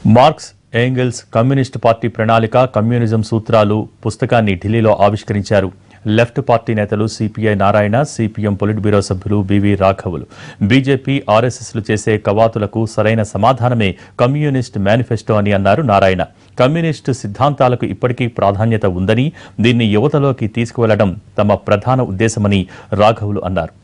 marks Engels communist party ప్రణాళిక communism సూత్రాలు పుస్తకాన్ని ఢిల్లీలో ఆవిష్కరించారు లెఫ్ట్ పార్టీ నేతలు CPI Narayana CPM politburo సభ్యులు బివి రాఘవులు బీజేపీ ఆర్ఎస్ఎస్లు చేసే కవాతులకు సరైన సమాధానమే కమ్యూనిస్ట్ మేనిఫెస్టో అని అన్నారు నారాయణ కమ్యూనిస్టు సిద్ధాంతాలకు ఇప్పటికీ ప్రాధాన్యత ఉందని దీన్ని యువతలోకి తీసుకువెళ్లడం తమ ప్రధాన ఉద్దేశమని రాఘవులు అన్నారు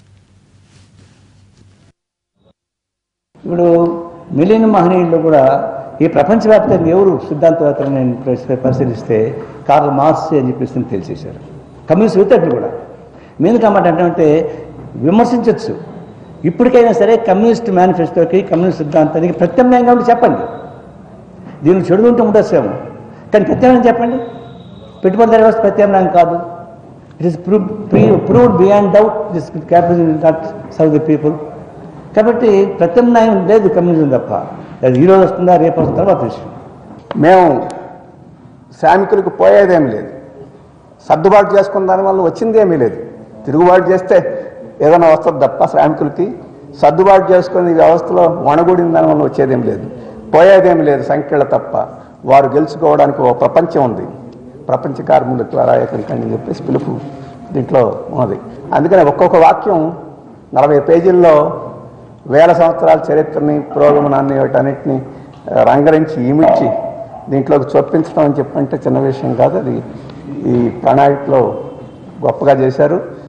ఇప్పుడు మిలియన్ మహనీయుల్లో కూడా ఈ ప్రపంచవ్యాప్తంగా ఎవరు సిద్ధాంతవేత్తలు నేను పరిశీ- పరిశీలిస్తే కార్ల్ మార్క్స్ అని చెప్పేసి తెలిసేశారు కమ్యూనిస్ట్ వ్యతిరేకులు కూడా మీద మాట అంటే విమర్శించవచ్చు ఇప్పటికైనా సరే కమ్యూనిస్ట్ మేనిఫెస్టోకి కమ్యూనిస్ట్ సిద్ధాంతానికి ప్రత్యామ్నాయంగా ఉండి చెప్పండి దీనికి చెడు ఉంటే ఉండొచ్చాము కానీ ప్రత్యామ్నాయం చెప్పండి పెట్టుబడి వ్యవస్థ ప్రత్యామ్నాయం కాదు it is proved beyond doubt this capital not serve the people కాబట్టి ప్రత్యామ్నాయం లేదు కమ్యూనిజం తప్ప అది ఈ రోజు వస్తుందా రేపు వస్తుందా తర్వాత విషయం మేము శ్రామికులకు పోయేదేమీ లేదు సర్దుబాటు చేసుకున్న దానివల్ల వచ్చిందేమీ లేదు తిరుగుబాటు చేస్తే ఏదైనా వస్తుంది తప్ప శ్రామికులకి సర్దుబాటు చేసుకుని ఈ వ్యవస్థలో వనగూడిన దానివల్ల వచ్చేదేం లేదు పోయేదేమీ లేదు సంఖ్యలు తప్ప వారు గెలుచుకోవడానికి ఒక ప్రపంచం ఉంది ప్రపంచ కార్మికుల ద్వారా ఎక్కడికి అని చెప్పేసి పిలుపు దీంట్లో ఉన్నది అందుకని ఒక్కొక్క వాక్యం నలభై పేజీల్లో వేల సంవత్సరాల చరిత్రని పురోగమనాన్ని వాటన్నిటిని ఆ, రంగరించి ఈమిడ్చి దీంట్లోకి చొప్పించడం అని చెప్పంటే చిన్న విషయం కాదు అది ఈ ప్రణాళికలో గొప్పగా చేశారు